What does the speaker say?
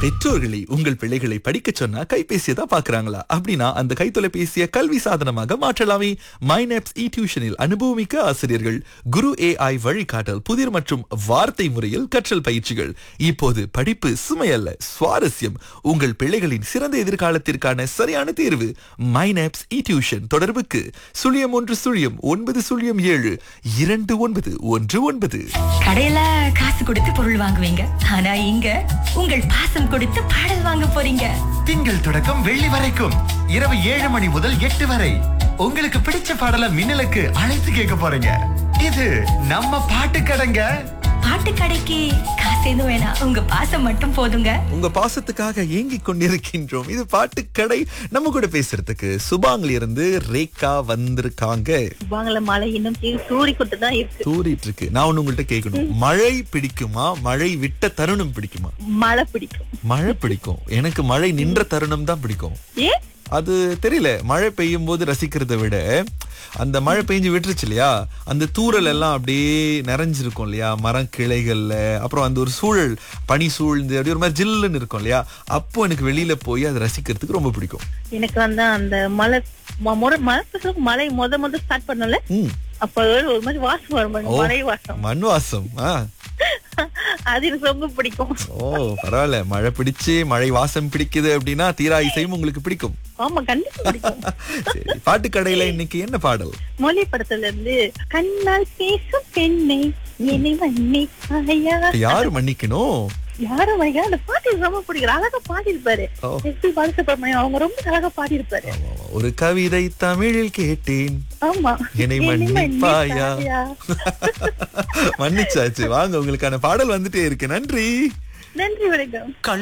பெற்றோர்களை உங்கள் பிள்ளைகளை படிக்க சொன்னா கைபேசியை தான் பாக்குறாங்களா அப்படின்னா அந்த கைத்தொலைபேசியை கல்வி சாதனமாக மாற்றலாமே மைனப்ஸ் இ டியூஷனில் அனுபவமிக்க ஆசிரியர்கள் குரு ஏஐ வழிகாட்டல் புதிர் மற்றும் வார்த்தை முறையில் கற்றல் பயிற்சிகள் இப்போது படிப்பு சுமையல்ல சுவாரஸ்யம் உங்கள் பிள்ளைகளின் சிறந்த எதிர்காலத்திற்கான சரியான தேர்வு மைனப்ஸ் இ டியூஷன் தொடர்புக்கு சுழியம் ஒன்று சுழியம் ஒன்பது சுழியம் ஏழு இரண்டு ஒன்பது ஒன்று ஒன்பது கடையில காசு கொடுத்து பொருள் வாங்குவீங்க ஆனா இங்க உங்கள் பாசம் கொடுத்து பாடல் வாங்க போறீங்க திங்கள் தொடக்கம் வெள்ளி வரைக்கும் இரவு ஏழு மணி முதல் எட்டு வரை உங்களுக்கு பிடிச்ச பாடல மின்னலுக்கு அழைத்து கேட்க போறீங்க இது நம்ம பாட்டு கடைங்க பாட்டு கடைக்கு காசு எதுவும் வேணாம் உங்க பாசம் மட்டும் போதுங்க உங்க பாசத்துக்காக ஏங்கிக் கொண்டிருக்கின்றோம் இது பாட்டுக்கடை நம்ம கூட பேசுறதுக்கு சுபாங்ல இருந்து ரேகா வந்திருக்காங்க வாங்கல மழை இன்னும் தூரி கொண்டு தான் இருக்கு தூரிட்டு இருக்கு நான் ஒண்ணு உங்கள்ட்ட கேட்கணும் மழை பிடிக்குமா மழை விட்ட தருணம் பிடிக்குமா மழை பிடிக்கும் மழை பிடிக்கும் எனக்கு மழை நின்ற தருணம் தான் பிடிக்கும் ஏன் அது தெரியல மழை பெய்யும் போது ரசிக்கிறதை விட அந்த மழை பெஞ்சு விட்டுருச்சு இல்லையா அந்த தூறல் எல்லாம் அப்படியே நிறைஞ்சிருக்கும் இல்லையா மரம் கிளைகள்ல அப்புறம் அந்த ஒரு சூழல் பனி சூழ்ந்து அப்படியே ஒரு மாதிரி ஜில்லுன்னு இருக்கும் இல்லையா அப்போ எனக்கு வெளியில போய் அதை ரசிக்கிறதுக்கு ரொம்ப பிடிக்கும் எனக்கு வந்து அந்த மழை ம- முறை மழை பெய்யறதுக்கு மழை முத முத ஸ்டார்ட் பண்ணல ம் அப்ப ஒரு மாதிரி வாசம் வரும் பாருங்க, ஓ. மழை வாசம் மண் வாசம் ஆ அது எனக்கு ரொம்ப பிடிக்கும் ஓ பரவாயில்ல மழை பிடிச்சு மழை வாசம் பிடிக்குது அப்படின்னா தீரா இசையும் உங்களுக்கு பிடிக்கும் ஆமா கண்டிப்பா பிடிக்கும் சரி பாட்டுக்கடையில இன்னைக்கு என்ன பாடல் மொழி படத்துல இருந்து கண்ணால் பேசும் பெண்ணை என்னை மன்னிப்பாயா யாரு மன்னிக்கணும் யாரும் வைங்க அந்த பாட்டு எனக்கு ரொம்ப பிடிக்கும் அழகா பாடியிருப்பாரு ஓ. எஸ் பி பாலசுப்ரமணியம் அவங்க ரொம்ப அழகா பாடியிருப்பாரு ஆமா, ஆமா. ஒரு கவிதை தமிழில் கேட்டேன் ஆமா என்னை மன்னிப்பாயா? மன்னிச்சாச்சு வாங்க உங்களுக்கான பாடல் வந்துட்டே இருக்கு நன்றி நன்றி வணக்கம்